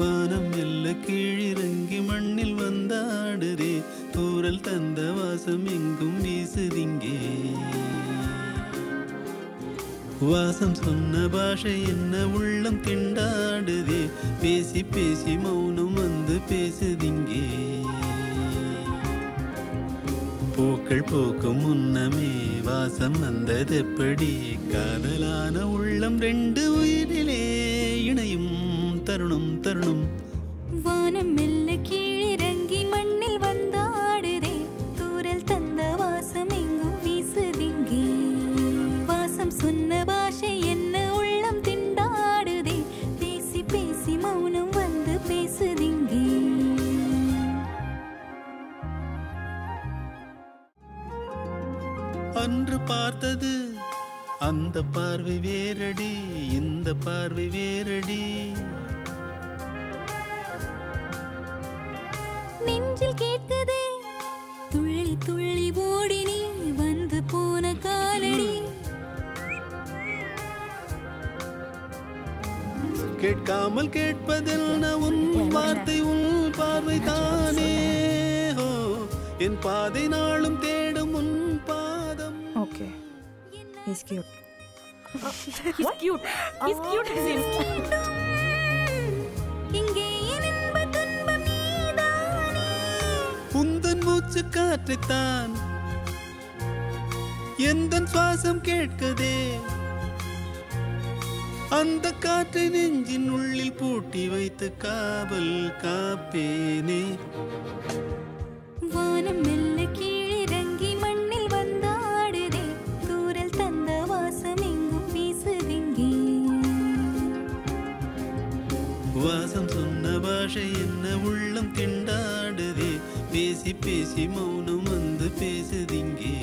வானம் மெல்ல கீழிறங்கி மண்ணில் வந்தாடுதே தூரல் தந்த வாசம் எங்கும் வீசுதிங்கே வாசம் சொன்ன பாஷை என்ன உள்ளம் திண்டாடுதே பேசி பேசி மௌனம் வந்து பேசுதிங்கே பூக்கள் பூக்கும் முன்னமே வாசம் வந்ததெப்படி காதலான உள்ளம் ரெண்டு உயிரிலே இணையும் தருணம் தருணம் வானம் மெல்ல கீழிறங்கி மண்ணில் வந்தாடுதே தூரல் தந்த வாசம் எங்கும் வீசுதிங்கே வாசம் சொன்ன பாஷை என்ன உள்ளம் திண்டாடுதே பேசி பேசி மௌனம் வந்து பேசுதிங்கே அன்று பார்த்தது அந்த பார்வை வேரடி இந்த பார்வை வேரடி நெஞ்சில் கேட்குதே துள்ளி துள்ளி ஓடி நீ வந்து போன காலடி கேட்காமல் கேட்பதென்ன உன் வார்த்தை உன் பார்வை தானே ஹோ என் பாதை நாளும் தேடும் உன் பாதம் okay is cute He's cute. He's cute. He's இங்கே என் இன்ப துன்பம் நீதானே உந்தன் மூச்சு காற்றைத்தான் எந்த சுவாசம் கேட்கதே அந்த காற்றை நெஞ்சின் உள்ளில் பூட்டி வைத்து காவல் காப்பேனே வானம் மெல்ல கீழிறங்கி மண்ணில் வந்தாடுதே தூரல் தந்த வாசம் எங்கும் வீசுதிங்கே வாசம் சொன்ன பாஷை என்ன உள்ளம் திண்டாடுதே பேசி பேசி மௌனம் வந்து பேசுதிங்கே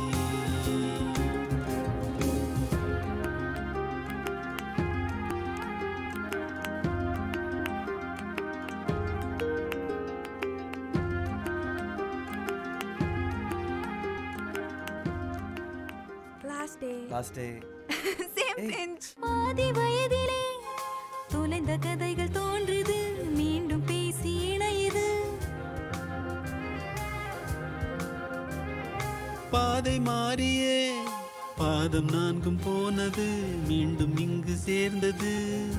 last day last day same bench பாதி வயதிலே தொலைந்த கதைகள் தோன்றுது மீண்டும் பேசி இணையுது பாதை மாறியே பாதம் நான்கும் போனது மீண்டும் இங்கு சேர்ந்தது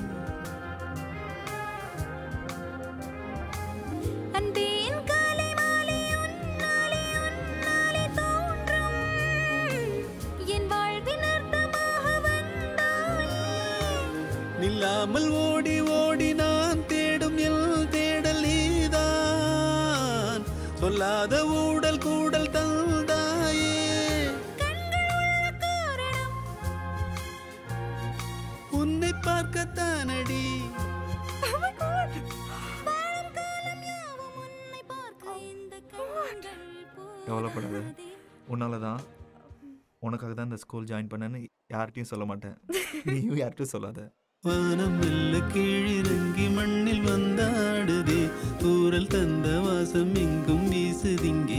அன்பே என் காலை மாலை உன்னாலே உன்னாலே தோன்றும் என் வாழ்வின் அர்த்தமாக வந்தாயே நில்லாமல் ஓடி ஓடி நான் தேடும் எல் தேடல் நீதான் சொல்லாத ஊடல் கூடல் தந்தாயே கண்கள் உள்ள காரணம் உன்னை பார்க்கத்தானடி வாழும் காலம் யாவும் உன்னை பார்க்க இந்த கண்கள் கவலைப்படாத போகாதே. உன்னால தான் உனக்காக தான் இந்த ஸ்கூல் ஜாயின் பண்ணேன்னு யார்கிட்டயும் சொல்ல மாட்டேன் நீயும் யார்கிட்டயும் சொல்லாத வானம் மெல்ல கீழிறங்கி மண்ணில் வந்தாடுதே தூரல் தந்த வாசம் எங்கும் வீசுதிங்கே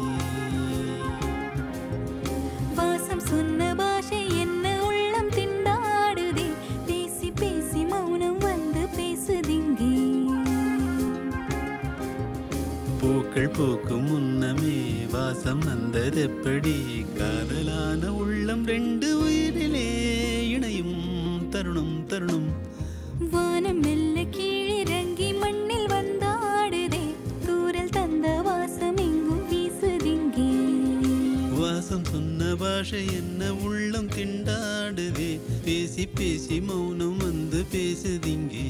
வாசம் சொன்ன பாஷை என்ன உள்ளம் திண்டாடுதே பேசி பேசி மௌனம் வந்து பேசுதிங்கே பூக்கள் பூக்கும் முன்னமே வாசம் வந்ததெப்படி காதலான உள்ளம் ரெண்டு உயிரிலே இணையும் தருணம் தருணம் வானம் மெல்ல கீழிறங்கி மண்ணில் வந்தாடுதே தூரல் தந்த வாசம் எங்கும் வீசுதிங்கே வாசம் சொன்ன பாஷை என்ன உள்ளம் திண்டாடுதே பேசி பேசி மௌனம் வந்து பேசுதிங்கே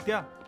நித்யா